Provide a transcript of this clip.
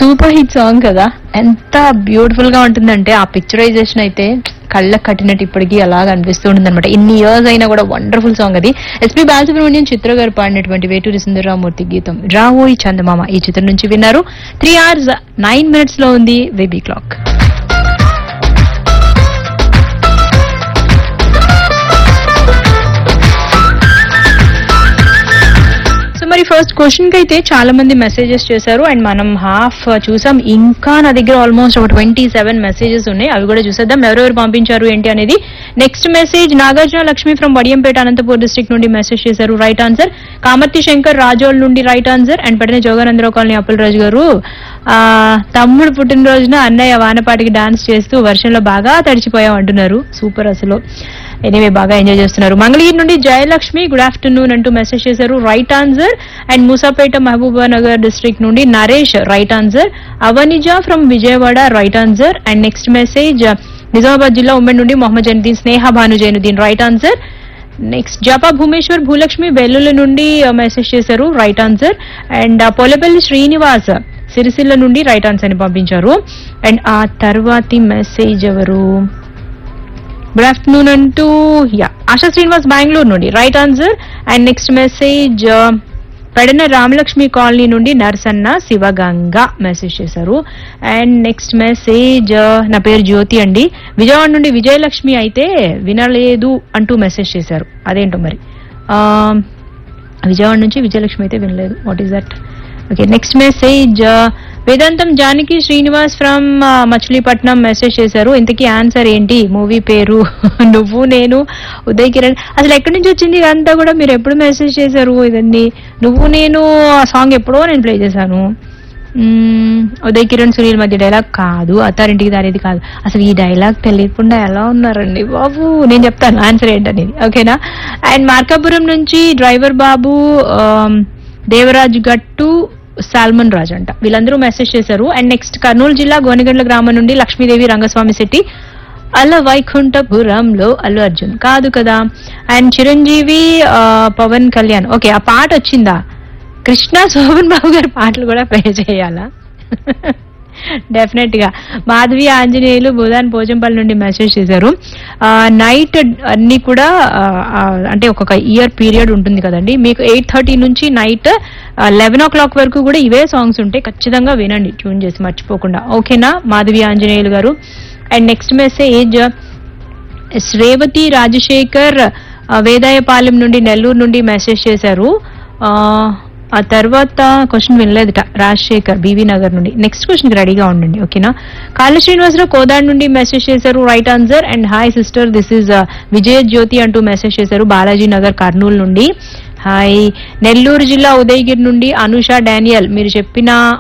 super hit song కదా ఎంత beautiful గా ఉంటుందంటే ఆ పిక్చరైజేషన్ అయితే కళ్ళకు కట్టినట్టు ఇప్పటికీ అలాగ అనిపిస్తూ ఉంటుంది అనమాట ఇన్ని ఇయర్స్ అయినా కూడా వండర్ఫుల్ సాంగ్ అది ఎస్పీ బాలసుబ్రహ్మణ్యం చిత్ర గారు పాడినటువంటి వేటూరి సుందరరామూర్తి గీతం రావోయి చందమామ ఈ చిత్రం నుంచి విన్నారు త్రీ అవర్స్ నైన్ మినిట్స్ లో ఉంది బేబీ క్లాక్ సో మరి ఫస్ట్ క్వశ్చన్ కి అయితే చాలా మంది మెసేజెస్ చేశారు అండ్ మనం హాఫ్ చూసాం ఇంకా నా దగ్గర ఆల్మోస్ట్ ఒక ట్వంటీ సెవెన్ మెసేజెస్ ఉన్నాయి అవి కూడా చూసేద్దాం ఎవరెవరు పంపించారు ఏంటి అనేది next message Nagarjuna Lakshmi from Vadiyampeta Anantapur district నుండి మెసేజ్ చేశారు రైట్ ఆన్సర్ కామర్తి శంకర్ రాజోల్ నుండి రైట్ ఆన్సర్ అండ్ పడిన జోగానందరావు కాలనీ అప్పలరాజు గారు ఆ తమ్ముడు పుట్టినరోజున అన్నయ్య వానపాటికి డాన్స్ చేస్తూ వర్షంలో బాగా తడిచిపోయాం అంటున్నారు సూపర్ అసలు ఎనీవే బాగా ఎంజాయ్ చేస్తున్నారు మంగళగిరి నుండి జయలక్ష్మి గుడ్ ఆఫ్టర్నూన్ అంటూ మెసేజ్ చేశారు right answer and Musapeta Mahabubnagar district నుండి Naresh right answer Avanija from Vijayawada right answer and next message Nizamabad జిల్లా ఉమ్మడి నుండి Mohammed Zainuddin Sneha Bhanu Zainuddin right answer next జపా భూమేశ్వర్ భూలక్ష్మి వెల్లుల నుండి మెసేజ్ చేశారు right answer and Polepalli Srinivas Sircilla నుండి రైట్ ఆన్సర్ ని పంపించారు అండ్ ఆ తర్వాతి మెసేజ్ ఎవరు గుడ్ ఆఫ్టర్నూన్ అంటూ యా ఆశా శ్రీనివాస్ బెంగళూరు నుండి right answer and next message Pedana Ramalakshmi colony నుండి నర్సన్న శివగంగ మెసేజ్ చేశారు అండ్ నెక్స్ట్ మెసేజ్ నా పేరు జ్యోతి అండి విజయవాడ నుండి విజయలక్ష్మి అయితే వినలేదు అంటూ మెసేజ్ చేశారు అదేంటో మరి ఆ, విజయవాడ నుంచి విజయలక్ష్మి అయితే వినలేదు what is that okay next message Vedantam Janaki Srinivas from Machilipatnam message చేశారు ఇంతకీ ఆన్సర్ ఏంటి మూవీ పేరు నువ్వు నేను ఉదయ్ కిరణ్ అసలు ఎక్కడి నుంచి వచ్చింది ఇదంతా కూడా మీరు ఎప్పుడు మెసేజ్ చేశారు ఇవన్నీ నువ్వు నేను ఆ సాంగ్ ఎప్పుడో నేను ప్లే చేశాను మ్మ్, ఉదయ్ కిరణ్ సునీల్ మధ్య డైలాగ్ కాదు అత్తారింటికి దారేది కాదు అసలు ఈ డైలాగ్ తెలియకుండా ఎలా ఉన్నారండి బాబు నేను చెప్తాను ఆన్సర్ ఏంటనేది ఓకేనా అండ్ మార్కాపురం నుంచి డ్రైవర్ బాబు ఆమ్, దేవరాజ్ గట్టు సాల్మన్ రాజ్ అంట వీళ్ళందరూ మెసేజ్ చేశారు అండ్ నెక్స్ట్ కర్నూలు జిల్లా గోనగండ్ల గ్రామం నుండి లక్ష్మీదేవి రంగస్వామి శెట్టి అల వైకుంఠపురంలో అల్లు అర్జున్ కాదు కదా అండ్ చిరంజీవి ఆ, పవన్ కళ్యాణ్ ఓకే ఆ పాట వచ్చిందా కృష్ణ శోభన్ బాబు గారి పాటలు కూడా ప్లే చేయాలా డెఫినెట్ గా మాధవి ఆంజనేయులు బుధాన్ పోచంపల్లి నుండి మెసేజ్ చేశారు నైట్ అన్ని కూడా ఆ, ఆ, అంటే ఒక్కొక్క ఇయర్ పీరియడ్ ఉంటుంది కదండి మీకు ఎయిట్ థర్టీ నుంచి నైట్ లెవెన్ ఓ క్లాక్ వరకు కూడా ఇవే సాంగ్స్ ఉంటాయి ఖచ్చితంగా వినండి ట్యూన్ చేసి మర్చిపోకుండా ఓకేనా మాధవి ఆంజనేయులు గారు and next message Srevathi Rajasekhar ఆ, వేదాయపాలెం నుండి నెల్లూరు నుండి మెసేజ్ చేశారు ఆ, ఆ తర్వాత క్వశ్చన్ వినలేదుట రాజశేఖర్ బీవీ నగర్ నుండి నెక్స్ట్ క్వశ్చన్ రెడీగా ఉండండి ఓకేనా కాళ్ళ శ్రీనివాసరావు కోదాడ్ నుండి మెసేజ్ చేశారు right answer and hi sister this is Vijaya Jyothi అంటూ మెసేజ్ చేశారు బాలాజీ నగర్ కర్నూలు నుండి హాయ్ నెల్లూరు జిల్లా ఉదయగిరి నుండి అనుష డానియల్ మీరు చెప్పిన